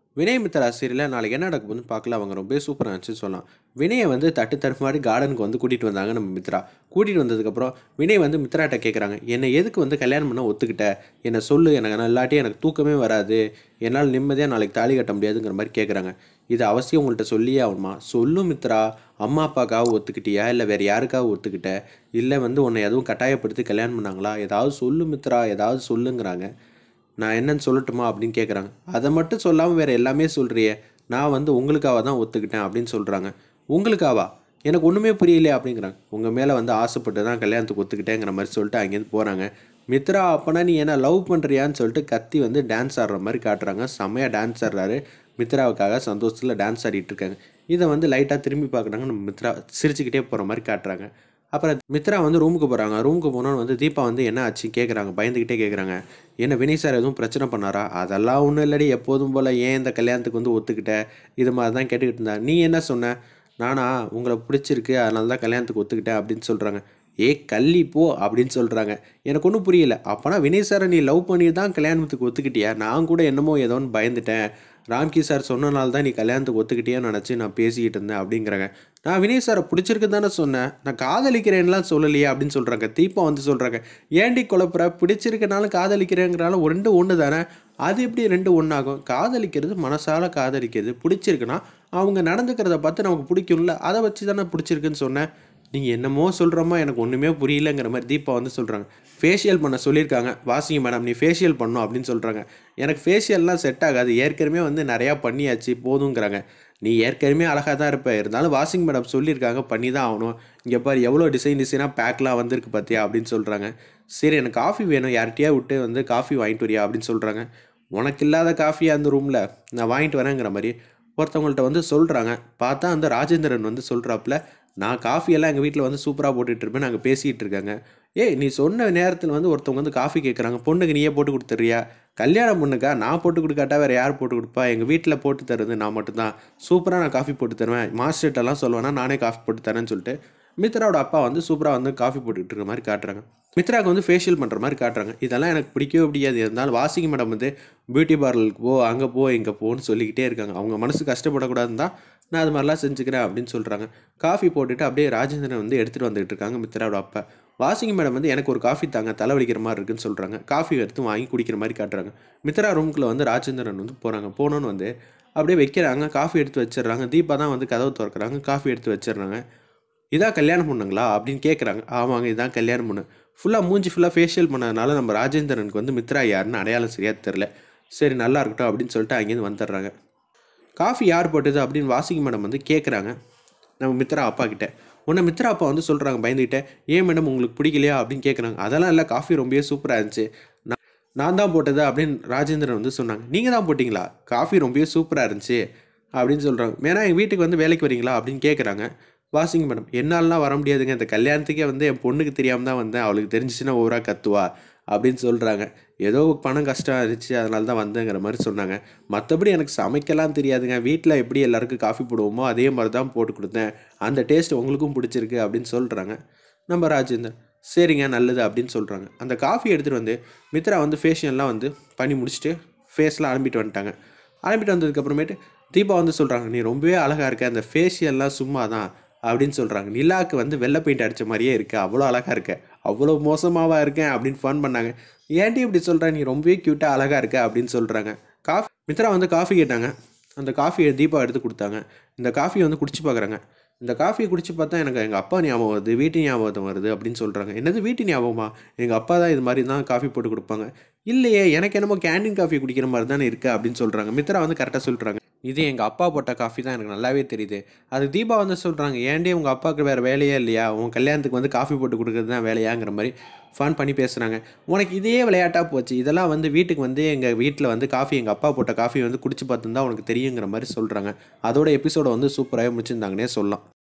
வினய் மித்திரா சீரியலில் நாளைக்கு என்ன நடக்க போகுதுன்னு பார்க்கல அவங்க ரொம்ப சூப்பராக இருந்துச்சுன்னு சொல்லலாம் வினயை வந்து தட்டு தட்டு மாதிரி கார்டனுக்கு வந்து கூட்டிகிட்டு வந்தாங்க நம்ம மித்ரா கூட்டிகிட்டு வந்ததுக்கப்புறம் வினய் வந்து மித்ராட்ட கேட்குறாங்க என்னை எதுக்கு வந்து கல்யாணம் பண்ண ஒத்துக்கிட்ட என்னை சொல்லு எனக்கு இல்லாட்டி எனக்கு தூக்கமே வராது என்னால் நிம்மதியாக நாளைக்கு தாலி கட்ட முடியாதுங்கிற மாதிரி கேட்குறாங்க இது அவசியம் உங்கள்கிட்ட சொல்லியே ஆகணுமா சொல்லும் மித்ரா அம்மா அப்பாக்காக ஒத்துக்கிட்டியா இல்லை வேறு யாருக்காக ஒத்துக்கிட்ட இல்லை வந்து உன்னை எதுவும் கட்டாயப்படுத்தி கல்யாணம் பண்ணாங்களா ஏதாவது சொல்லு மித்ரா ஏதாவது சொல்லுங்கிறாங்க நான் என்னன்னு சொல்லட்டுமா அப்படின்னு கேட்குறாங்க அதை மட்டும் சொல்லாமல் வேறு எல்லாமே சொல்கிறியே நான் வந்து உங்களுக்காக தான் ஒத்துக்கிட்டேன் அப்படின்னு சொல்கிறாங்க உங்களுக்காவா எனக்கு ஒன்றுமே புரியலையே அப்படிங்கிறாங்க உங்கள் மேலே வந்து ஆசைப்பட்டு தான் கல்யாணத்துக்கு ஒத்துக்கிட்டேங்கிற மாதிரி சொல்லிட்டு அங்கேருந்து போகிறாங்க மித்ரா அப்போனா நீ என்ன லவ் பண்ணுறியான்னு சொல்லிட்டு கத்தி வந்து டான்ஸ் ஆடுற மாதிரி காட்டுறாங்க செம்மையாக டான்ஸ் ஆடுறாரு மித்ராவுக்காக சந்தோஷத்தில் டான்ஸ் ஆடிட்டு இருக்காங்க இதை வந்து லைட்டாக திரும்பி பார்க்குறாங்க நம்ம மித்ரா சிரிச்சுக்கிட்டே போகிற மாதிரி காட்டுறாங்க அப்புறம் மித்ரா வந்து ரூமுக்கு போகிறாங்க ரூமுக்கு போனோன்னு வந்து தீபா வந்து என்ன ஆச்சு கேட்குறாங்க பயந்துக்கிட்டே கேட்குறாங்க என்ன வினய் சார் எதுவும் பிரச்சனை பண்ணாரா அதெல்லாம் ஒன்றும் இல்லடி எப்போதும் போல் ஏன் இந்த கல்யாணத்துக்கு வந்து ஒத்துக்கிட்ட இது மாதிரி தான் கேட்டுக்கிட்டு இருந்தா நீ என்ன சொன்ன நானா உங்களை பிடிச்சிருக்கு அதனால தான் கல்யாணத்துக்கு ஒத்துக்கிட்டேன் அப்படின்னு சொல்கிறாங்க ஏ கள்ளி போ அப்படின்னு சொல்கிறாங்க எனக்கு ஒன்றும் புரியல அப்போனா வினய் சாரை நீ லவ் பண்ணி தான் கல்யாணத்துக்கு ஒத்துக்கிட்டியா நான் கூட என்னமோ ஏதோன்னு பயந்துட்டேன் ராம்கி சார் சொன்னனால தான் நீ கல்யாணத்துக்கு ஒத்துக்கிட்டியான்னு நினச்சி நான் பேசிக்கிட்டு இருந்தேன் அப்படிங்கிறாங்க நான் வினய் சாரை பிடிச்சிருக்கு தானே சொன்னேன் நான் காதலிக்கிறேன்லாம் சொல்லலையே அப்படின்னு சொல்கிறாங்க தீபா வந்து சொல்கிறாங்க ஏண்டி குழப்புற பிடிச்சிருக்கனாலும் காதலிக்கிறேங்கிறாலும் ஒரு ரெண்டு ஒன்று தானே அது எப்படி ரெண்டு ஒன்றாகும் காதலிக்கிறது மனசால காதலிக்கிறது பிடிச்சிருக்குன்னா அவங்க நடந்துக்கிறத பார்த்து நமக்கு பிடிக்கும்ல அதை வச்சு தானே பிடிச்சிருக்குன்னு சொன்னேன் நீங்கள் என்னமோ சொல்கிறோமா எனக்கு ஒன்றுமே புரியலங்கிற மாதிரி தீபா வந்து சொல்கிறாங்க ஃபேஷியல் பண்ண சொல்லியிருக்காங்க வாசிங்க மேடம் நீ ஃபேஷியல் பண்ணணும் அப்படின்னு சொல்கிறாங்க எனக்கு ஃபேஷியல்லாம் செட் ஆகாது ஏற்கனவே வந்து நிறையா பண்ணியாச்சு போதுங்கிறாங்க நீ ஏற்கனவே அழகாக தான் இருப்ப இருந்தாலும் வாஷிங் மேடம் சொல்லியிருக்காங்க பண்ணி தான் ஆகணும் இங்கே பாரு எவ்வளோ டிசைன் டிசைனாக பேக்லாம் வந்திருக்கு பார்த்தியா அப்படின்னு சொல்கிறாங்க சரி எனக்கு காஃபி வேணும் யார்கிட்டயா விட்டு வந்து காஃபி வாங்கிட்டு வரியா அப்படின்னு சொல்கிறாங்க உனக்கு இல்லாத காஃபியா அந்த ரூமில் நான் வாங்கிட்டு வரேங்கிற மாதிரி ஒருத்தவங்கள்ட்ட வந்து சொல்கிறாங்க பார்த்தா அந்த ராஜேந்திரன் வந்து சொல்கிறாப்புல நான் காஃபியெல்லாம் எங்கள் வீட்டில் வந்து சூப்பராக போட்டுட்டு இருப்பேன் நாங்கள் பேசிகிட்டு இருக்காங்க ஏய் நீ சொன்ன நேரத்தில் வந்து ஒருத்தவங்க வந்து காஃபி கேட்குறாங்க பொண்ணுக்கு நீயே போட்டு கொடுத்துறியா கல்யாணம் பொண்ணுக்கா நான் போட்டு கொடுக்காட்டா வேறு யார் போட்டு கொடுப்பா எங்கள் வீட்டில் போட்டு தருது நான் மட்டும்தான் சூப்பராக நான் காஃபி போட்டு தருவேன் மாஸ்டர்ட்டெல்லாம் சொல்லுவேன்னா நானே காஃபி போட்டு தரேன்னு சொல்லிட்டு மித்ராவோட அப்பா வந்து சூப்பராக வந்து காஃபி போட்டுக்கிட்டு இருக்க மாதிரி காட்டுறாங்க மித்ராவுக்கு வந்து ஃபேஷியல் பண்ணுற மாதிரி காட்டுறாங்க இதெல்லாம் எனக்கு பிடிக்கவே பிடிக்காது இருந்தாலும் வாசிங்க மேடம் வந்து பியூட்டி பார்லருக்கு போ அங்கே போ இங்கே போன்னு சொல்லிக்கிட்டே இருக்காங்க அவங்க மனசு கஷ்டப்படக்கூடாதுன்னு தான் நான் அது மாதிரிலாம் செஞ்சுக்கிறேன் அப்படின்னு சொல்கிறாங்க காஃபி போட்டுட்டு அப்படியே ராஜேந்திரன் வந்து எடுத்துகிட்டு வந்துகிட்டு இருக்காங்க மித்ராவோட அப்பா வாஷிங் மேடம் வந்து எனக்கு ஒரு காஃபி தாங்க தலைவலிக்கிற மாதிரி இருக்குன்னு சொல்கிறாங்க காஃபி எடுத்து வாங்கி குடிக்கிற மாதிரி காட்டுறாங்க மித்ரா ரூம்குள்ளே வந்து ராஜேந்திரன் வந்து போகிறாங்க போனோன்னு வந்து அப்படியே வைக்கிறாங்க காஃபி எடுத்து வச்சிடுறாங்க தீபா தான் வந்து கதவு திறக்கிறாங்க காஃபி எடுத்து வச்சிடுறாங்க இதான் கல்யாணம் பொண்ணுங்களா அப்படின்னு கேட்குறாங்க ஆமாங்க இதான் கல்யாணம் பொண்ணு ஃபுல்லாக மூஞ்சி ஃபுல்லாக ஃபேஷியல் பண்ணதுனால நம்ம ராஜேந்திரனுக்கு வந்து மித்ரா யாருன்னு அடையாளம் சரியாக தெரில சரி நல்லா இருக்கட்டும் அப்படின்னு சொல்லிட்டு அங்கேருந்து வந்துடுறாங்க காஃபி யார் போட்டது அப்படின்னு வாசிக்கு மேடம் வந்து கேட்குறாங்க நம்ம மித்ரா அப்பா கிட்ட உன்னை மித்ரா அப்பா வந்து சொல்கிறாங்க பயந்துக்கிட்டே ஏன் மேடம் உங்களுக்கு பிடிக்கலையா அப்படின்னு கேட்குறாங்க அதெல்லாம் இல்லை காஃபி ரொம்பவே சூப்பராக இருந்துச்சு நான் நான் தான் போட்டது அப்படின்னு ராஜேந்திரன் வந்து சொன்னாங்க நீங்கள் தான் போட்டிங்களா காஃபி ரொம்பவே சூப்பராக இருந்துச்சு அப்படின்னு சொல்கிறாங்க வேணா எங்கள் வீட்டுக்கு வந்து வேலைக்கு வரீங்களா அப்படின்னு கேட்குறாங்க வாசிங்க மேடம் என்னாலலாம் வர முடியாதுங்க இந்த கல்யாணத்துக்கே வந்து என் பொண்ணுக்கு தெரியாமல் தான் வந்தேன் அவளுக்கு தெரிஞ்சிச்சுன்னா ஓவராக கத்துவா அப்படின்னு சொல்கிறாங்க ஏதோ பணம் கஷ்டம் இருந்துச்சு அதனால தான் வந்தேங்கிற மாதிரி சொன்னாங்க மற்றபடி எனக்கு சமைக்கலாம் தெரியாதுங்க வீட்டில் எப்படி எல்லாருக்கும் காஃபி போடுவோமோ அதே மாதிரி தான் போட்டு கொடுத்தேன் அந்த டேஸ்ட் உங்களுக்கும் பிடிச்சிருக்கு அப்படின்னு சொல்கிறாங்க நம்ம ராஜேந்தர் சரிங்க நல்லது அப்படின்னு சொல்கிறாங்க அந்த காஃபி எடுத்துகிட்டு வந்து மித்ரா வந்து ஃபேஷியல்லாம் வந்து பண்ணி முடிச்சுட்டு ஃபேஸ்லாம் அனுப்பிட்டு வந்துட்டாங்க அனுப்பிட்டு வந்ததுக்கப்புறமேட்டு தீபா வந்து சொல்கிறாங்க நீ ரொம்பவே அழகாக இருக்க அந்த ஃபேஷியல்லாம் சும்மா தான் அப்படின்னு சொல்கிறாங்க நிலாவுக்கு வந்து வெள்ளை பெயிண்ட் அடித்த மாதிரியே இருக்கு அவ்வளோ அழகாக இருக்க அவ்வளோ மோசமாவா இருக்கேன் அப்படின்னு ஃபன் பண்ணாங்க ஏன்டி இப்படி சொல்கிற நீ ரொம்பவே க்யூட்டாக அழகாக இருக்க அப்படின்னு சொல்கிறாங்க காஃபி மித்ரா வந்து காஃபி கேட்டாங்க அந்த காஃபியை தீபா எடுத்து கொடுத்தாங்க இந்த காஃபியை வந்து குடிச்சு பார்க்குறாங்க இந்த காஃபியை குடிச்சு பார்த்தா எனக்கு எங்கள் அப்பா ஞாபகம் வருது வீட்டு ஞாபகம் வருது அப்படின்னு சொல்கிறாங்க என்னது வீட்டு ஞாபகமா எங்கள் அப்பா தான் இது மாதிரி தான் காஃபி போட்டு கொடுப்பாங்க இல்லையே எனக்கு என்னமோ கேண்டீன் காஃபி குடிக்கிற மாதிரி தானே இருக்குது அப்படின்னு சொல்கிறாங்க மித்ரா வந்து கரெக்டாக சொல்கிறாங்க இது எங்கள் அப்பா போட்ட காஃபி தான் எனக்கு நல்லாவே தெரியுது அது தீபா வந்து சொல்கிறாங்க ஏன்டி உங்கள் அப்பாவுக்கு வேறு வேலையே இல்லையா உன் கல்யாணத்துக்கு வந்து காஃபி போட்டு கொடுக்குறது தான் வேலையாங்கிற மாதிரி ஃபன் பண்ணி பேசுகிறாங்க உனக்கு இதே விளையாட்டாக போச்சு இதெல்லாம் வந்து வீட்டுக்கு வந்து எங்கள் வீட்டில் வந்து காஃபி எங்கள் அப்பா போட்ட காஃபி வந்து குடிச்சு பார்த்துருந்தா உனக்கு தெரியுங்கிற மாதிரி சொல்கிறாங்க அதோட எபிசோட வந்து சூப்பராகவே முடிச்சிருந்தாங்கன்னே சொல்லலாம்